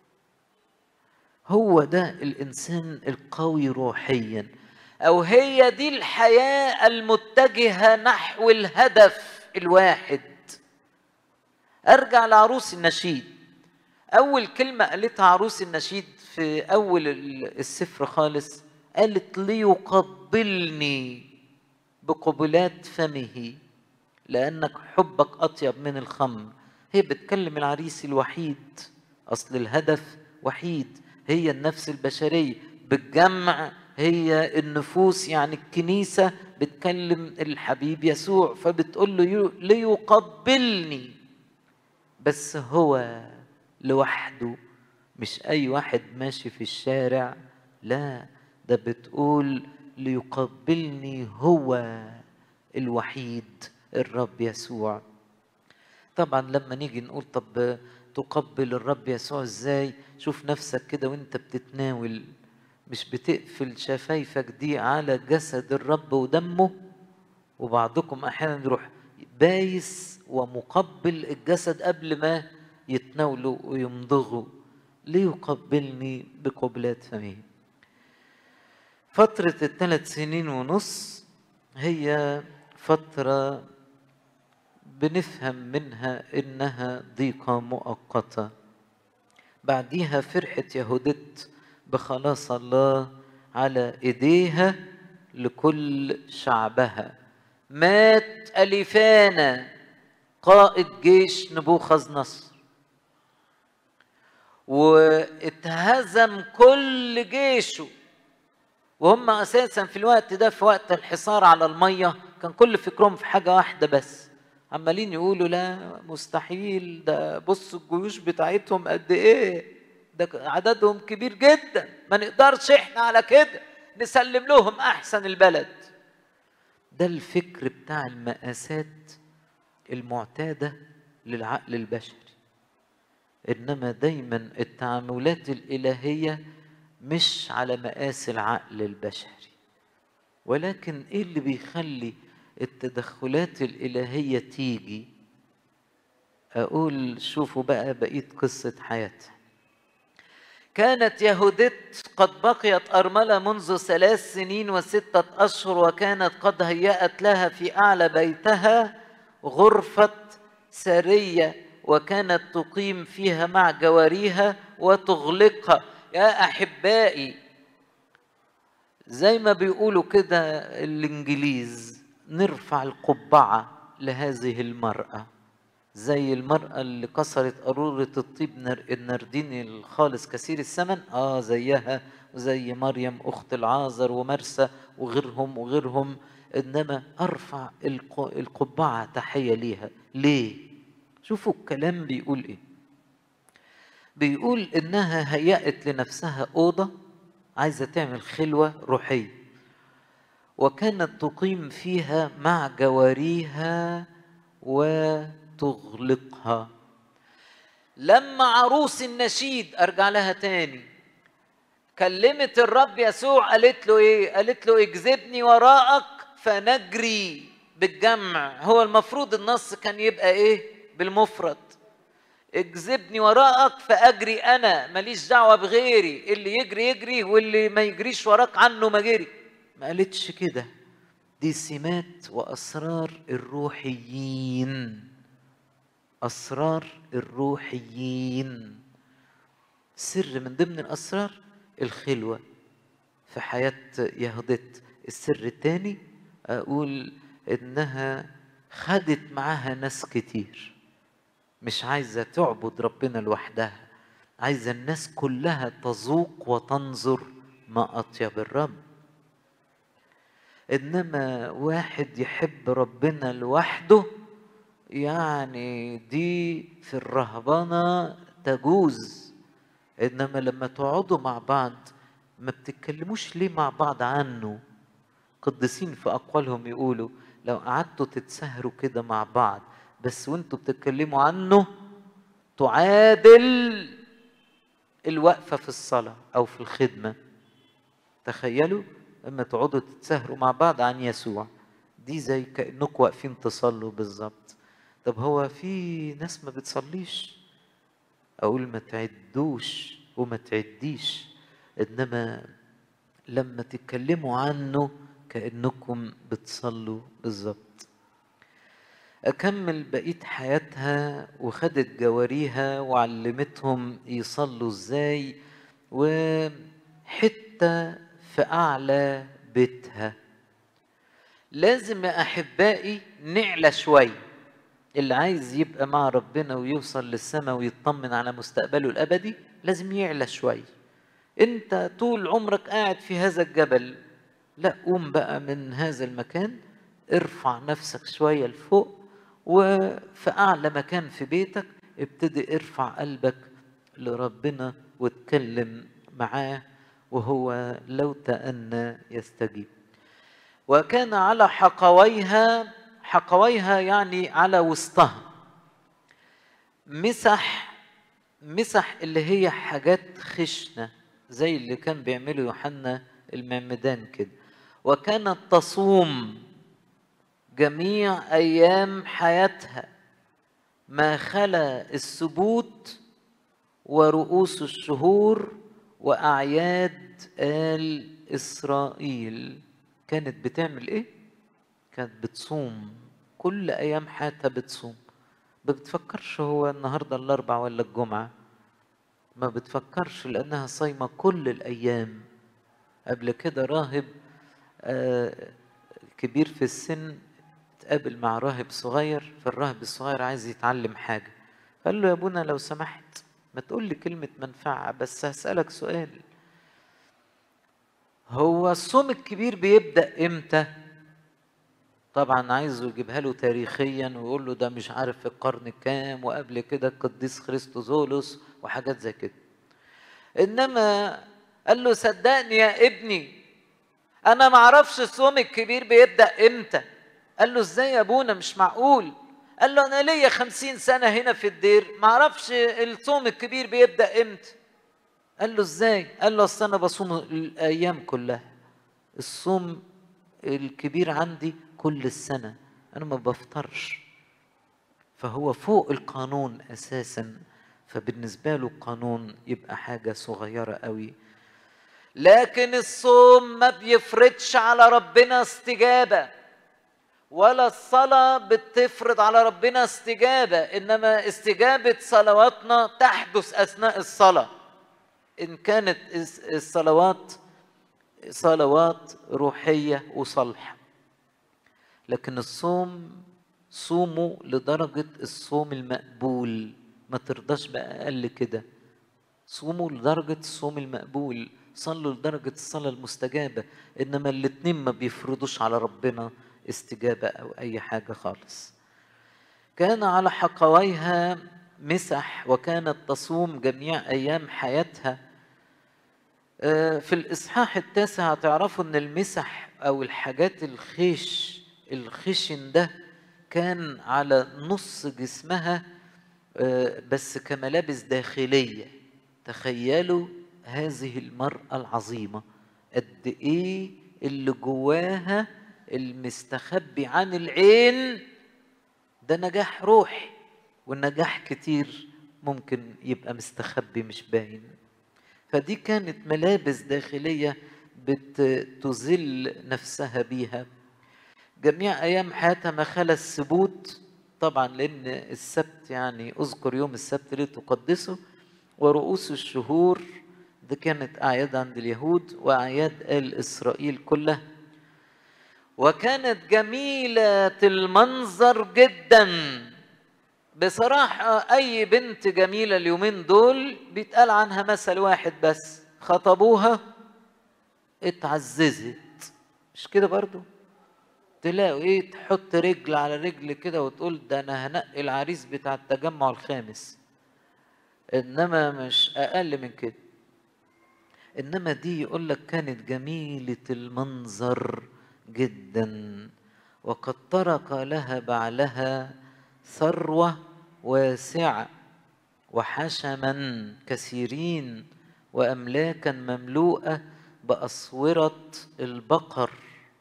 هو ده الانسان القوي روحيا او هي دي الحياه المتجهه نحو الهدف الواحد ارجع لعروس النشيد اول كلمه قالتها عروس النشيد في اول السفر خالص قالت ليقبلني بقبلات فمه لأنك حبك أطيب من الخمر هي بتكلم العريس الوحيد أصل الهدف وحيد هي النفس البشرية بالجمع هي النفوس يعني الكنيسة بتكلم الحبيب يسوع فبتقول له ليقبلني بس هو لوحده مش أي واحد ماشي في الشارع لا ده بتقول ليقبلني هو الوحيد الرب يسوع طبعا لما نيجي نقول طب تقبل الرب يسوع ازاي شوف نفسك كده وانت بتتناول مش بتقفل شفايفك دي على جسد الرب ودمه وبعضكم احيانا يروح بايس ومقبل الجسد قبل ما يتناولوا ويمضغوا ليقبلني بقبلات فمه فترة الثلاث سنين ونص هي فترة بنفهم منها إنها ضيقة مؤقتة بعديها فرحة يهودت بخلاص الله على إيديها لكل شعبها مات أليفانا قائد جيش نبوخذ نصر واتهزم كل جيشه وهم اساسا في الوقت ده في وقت الحصار على الميه كان كل فكرهم في حاجه واحده بس عمالين يقولوا لا مستحيل ده بصوا الجيوش بتاعتهم قد ايه ده عددهم كبير جدا ما نقدرش احنا على كده نسلم لهم احسن البلد ده الفكر بتاع المقاسات المعتاده للعقل البشري انما دايما التعاملات الالهيه مش على مقاس العقل البشري ولكن ايه اللي بيخلي التدخلات الالهيه تيجي اقول شوفوا بقى بقيه قصه حياتها كانت يهودت قد بقيت أرملة منذ ثلاث سنين وستة أشهر وكانت قد هيأت لها في أعلى بيتها غرفة سرية وكانت تقيم فيها مع جواريها وتغلقها يا احبائي زي ما بيقولوا كده الانجليز نرفع القبعه لهذه المراه زي المرأة اللي كسرت قارورة الطيب النرديني الخالص كثير الثمن اه زيها وزي مريم أخت العازر ومرسى وغيرهم وغيرهم إنما أرفع القبعة تحية ليها ليه؟ شوفوا الكلام بيقول إيه بيقول انها هيأت لنفسها اوضه عايزه تعمل خلوه روحيه وكانت تقيم فيها مع جواريها وتغلقها لما عروس النشيد ارجع لها تاني كلمت الرب يسوع قالت له ايه قالت له اجذبني وراءك فنجري بالجمع هو المفروض النص كان يبقى ايه بالمفرد اجذبني وراءك فاجري انا ماليش دعوه بغيري اللي يجري يجري واللي ما يجريش وراك عنه ما جري ما قالتش كده دي سمات واسرار الروحيين اسرار الروحيين سر من ضمن الاسرار الخلوه في حياه يهودت السر الثاني اقول انها خدت معاها ناس كتير مش عايزه تعبد ربنا لوحدها عايزه الناس كلها تذوق وتنظر ما اطيب الرب انما واحد يحب ربنا لوحده يعني دي في الرهبنه تجوز انما لما تقعدوا مع بعض ما بتتكلموش ليه مع بعض عنه قديسين في اقوالهم يقولوا لو قعدتوا تتسهروا كده مع بعض بس وانتوا بتتكلموا عنه تعادل الوقفه في الصلاه او في الخدمه تخيلوا لما تقعدوا تتسهروا مع بعض عن يسوع دي زي كانكم واقفين تصلوا بالظبط طب هو في ناس ما بتصليش اقول ما تعدوش وما تعديش انما لما تتكلموا عنه كانكم بتصلوا بالظبط اكمل بقيه حياتها وخدت جواريها وعلمتهم يصلوا ازاي وحته في اعلى بيتها لازم يا احبائي نعلى شويه اللي عايز يبقى مع ربنا ويوصل للسماء ويطمن على مستقبله الابدي لازم يعلى شويه انت طول عمرك قاعد في هذا الجبل لا قوم بقى من هذا المكان ارفع نفسك شويه لفوق وفي اعلى مكان في بيتك ابتدي ارفع قلبك لربنا واتكلم معاه وهو لو تأنى يستجيب وكان على حقويها حقويها يعني على وسطها مسح مسح اللي هي حاجات خشنة زي اللي كان بيعمله يوحنا المعمدان كده وكانت تصوم جميع أيام حياتها ما خلا السبوت ورؤوس الشهور وأعياد آل إسرائيل كانت بتعمل إيه؟ كانت بتصوم كل أيام حياتها بتصوم ما بتفكرش هو النهاردة الأربع ولا الجمعة ما بتفكرش لأنها صايمة كل الأيام قبل كده راهب آه كبير في السن اتقابل مع راهب صغير فالراهب الصغير عايز يتعلم حاجة قال له يا ابونا لو سمحت ما تقول لي كلمة منفعة بس هسألك سؤال هو الصوم الكبير بيبدأ امتى؟ طبعا عايزه يجيبها له تاريخيا ويقول له ده مش عارف في القرن كام وقبل كده القديس خريستوزولوس وحاجات زي كده انما قال له صدقني يا ابني انا ما اعرفش الصوم الكبير بيبدا امتى قال له ازاي يا ابونا مش معقول قال له انا ليا خمسين سنة هنا في الدير ما اعرفش الصوم الكبير بيبدأ امتى قال له ازاي قال له اصل انا بصوم الايام كلها الصوم الكبير عندي كل السنة انا ما بفطرش فهو فوق القانون اساسا فبالنسبة له القانون يبقى حاجة صغيرة قوي لكن الصوم ما بيفرضش على ربنا استجابه ولا الصلاة بتفرض على ربنا استجابة إنما استجابة صلواتنا تحدث أثناء الصلاة إن كانت الصلوات صلوات روحية وصالحة لكن الصوم صوموا لدرجة الصوم المقبول ما ترضاش بأقل كده صوموا لدرجة الصوم المقبول صلوا لدرجة الصلاة المستجابة إنما الاتنين ما بيفرضوش على ربنا استجابة أو أي حاجة خالص كان على حقويها مسح وكانت تصوم جميع أيام حياتها في الإصحاح التاسع هتعرفوا إن المسح أو الحاجات الخيش الخشن ده كان على نص جسمها آه، بس كملابس داخلية تخيلوا هذه المرأة العظيمة قد ايه اللي جواها المستخبي عن العين ده نجاح روحي والنجاح كتير ممكن يبقى مستخبي مش باين فدي كانت ملابس داخلية بتذل نفسها بيها جميع أيام حياتها ما خلا السبوت طبعا لأن السبت يعني أذكر يوم السبت لتقدسه ورؤوس الشهور دي كانت أعياد عند اليهود وأعياد آل إسرائيل كلها وكانت جميلة المنظر جدا بصراحة أي بنت جميلة اليومين دول بيتقال عنها مثل واحد بس خطبوها اتعززت مش كده برضو تلاقوا ايه تحط رجل على رجل كده وتقول ده انا هنقي العريس بتاع التجمع الخامس انما مش اقل من كده انما دي يقول لك كانت جميلة المنظر جدا وقد ترك لها بعلها ثروة واسعة وحشما كثيرين وأملاكا مملوءة بأسورة البقر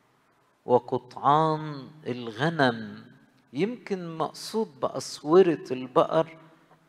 وقطعان الغنم يمكن مقصود بأسورة البقر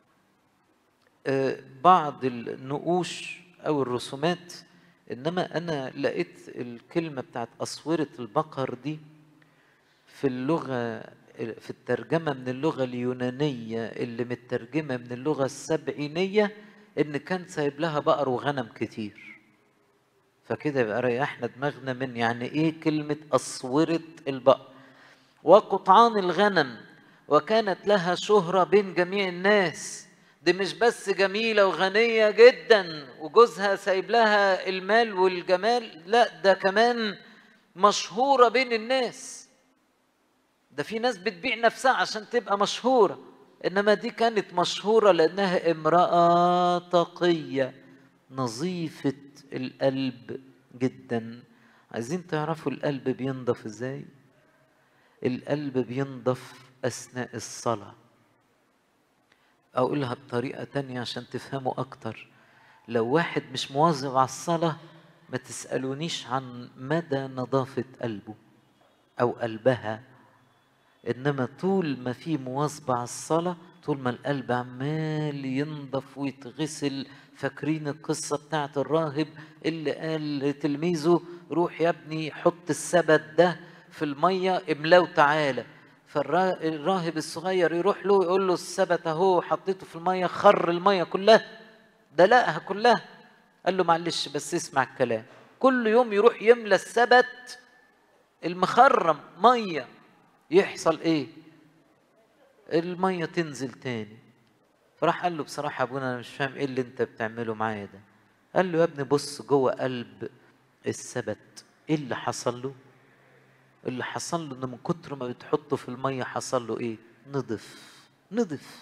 آه، بعض النقوش أو الرسومات إنما أنا لقيت الكلمة بتاعت أسورة البقر دي في اللغة في الترجمة من اللغة اليونانية اللي مترجمة من اللغة السبعينية إن كان سايب لها بقر وغنم كتير فكده يبقى ريحنا دماغنا من يعني إيه كلمة أسورة البقر وقطعان الغنم وكانت لها شهرة بين جميع الناس دي مش بس جميلة وغنية جدا وجوزها سايب لها المال والجمال لا ده كمان مشهورة بين الناس ده في ناس بتبيع نفسها عشان تبقى مشهورة إنما دي كانت مشهورة لأنها امرأة تقية نظيفة القلب جدا عايزين تعرفوا القلب بينضف ازاي القلب بينضف أثناء الصلاة أقولها بطريقة تانية عشان تفهموا أكتر لو واحد مش مواظب على الصلاة ما تسألونيش عن مدى نظافة قلبه أو قلبها إنما طول ما في مواظبة على الصلاة طول ما القلب عمال ينضف ويتغسل فاكرين القصة بتاعت الراهب اللي قال لتلميذه روح يا ابني حط السبت ده في المية املاه تعالى فالراهب الصغير يروح له يقول له السبت اهو حطيته في الميه خر الميه كلها دلقها كلها قال له معلش بس اسمع الكلام كل يوم يروح يملى السبت المخرم ميه يحصل ايه الميه تنزل تاني فراح قال له بصراحه ابونا انا مش فاهم ايه اللي انت بتعمله معايا ده قال له يا ابني بص جوه قلب السبت ايه اللي حصل له اللي حصل له انه من كتر ما بتحطه في الميه حصل له ايه نضف نضف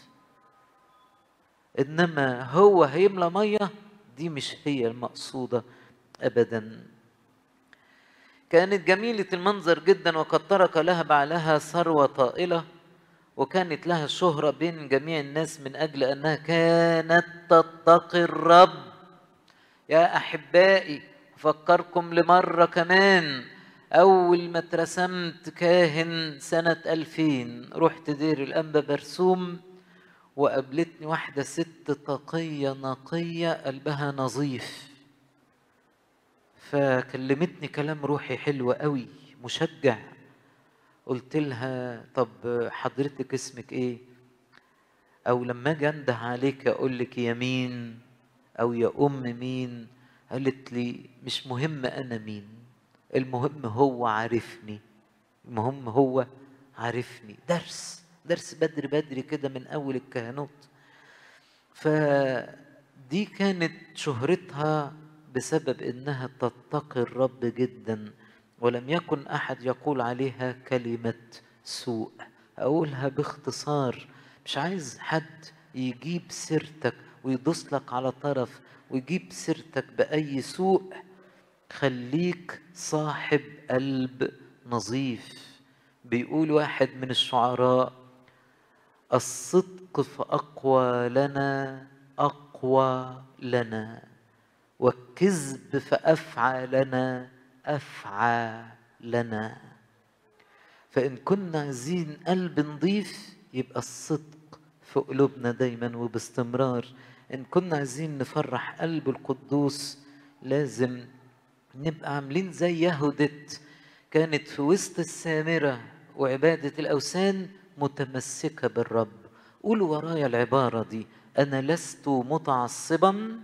انما هو هيملى ميه دي مش هي المقصوده ابدا كانت جميلة المنظر جدا وقد ترك لها بعلها ثروة طائلة وكانت لها شهرة بين جميع الناس من أجل أنها كانت تتقي الرب يا أحبائي أفكركم لمرة كمان أول ما اترسمت كاهن سنة ألفين رحت دير الأنبا برسوم وقابلتني واحدة ست تقية نقية قلبها نظيف فكلمتني كلام روحي حلو قوي مشجع قلت لها طب حضرتك اسمك ايه او لما اجي انده عليك اقول لك يا مين او يا ام مين قالت لي مش مهم انا مين المهم هو عارفني المهم هو عارفني درس درس بدري بدري كده من اول الكهنوت فدي كانت شهرتها بسبب انها تتقي الرب جدا ولم يكن احد يقول عليها كلمه سوء اقولها باختصار مش عايز حد يجيب سيرتك ويدوس لك على طرف ويجيب سيرتك باي سوء خليك صاحب قلب نظيف بيقول واحد من الشعراء الصدق فأقوى لنا أقوى لنا والكذب فأفعى لنا أفعى لنا فإن كنا عايزين قلب نضيف يبقى الصدق في قلوبنا دايما وباستمرار إن كنا عايزين نفرح قلب القدوس لازم نبقى عاملين زي يهودت كانت في وسط السامرة وعبادة الأوثان متمسكة بالرب قولوا ورايا العبارة دي أنا لست متعصبا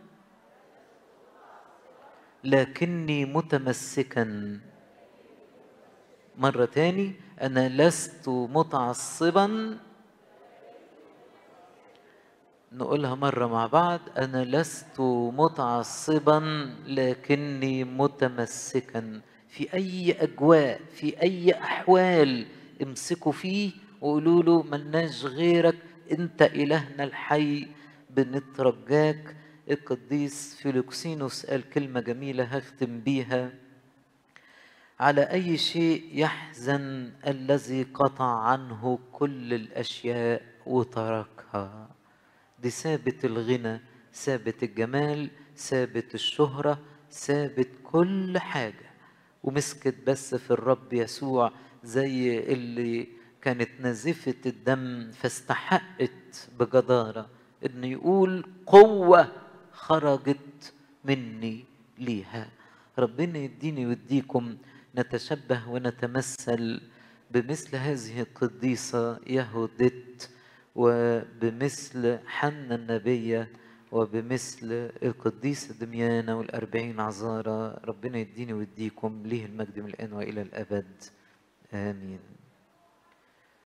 لكني متمسكا مرة تاني أنا لست متعصبا نقولها مرة مع بعض أنا لست متعصبا لكني متمسكا في أي أجواء في أي أحوال امسكوا فيه وقولوا له ملناش غيرك أنت إلهنا الحي بنترجاك القديس فيلوكسينوس قال كلمة جميلة هختم بيها على أي شيء يحزن الذي قطع عنه كل الأشياء وتركها دي ثابت الغنى ثابت الجمال ثابت الشهرة ثابت كل حاجة ومسكت بس في الرب يسوع زي اللي كانت نازفة الدم فاستحقت بجدارة انه يقول قوة خرجت مني ليها ربنا يديني ويديكم نتشبه ونتمثل بمثل هذه القديسة يهودت وبمثل حنا النبية وبمثل القديسة دميانة والأربعين عذارى ربنا يديني ويديكم ليه المجد من الآن وإلى الأبد آمين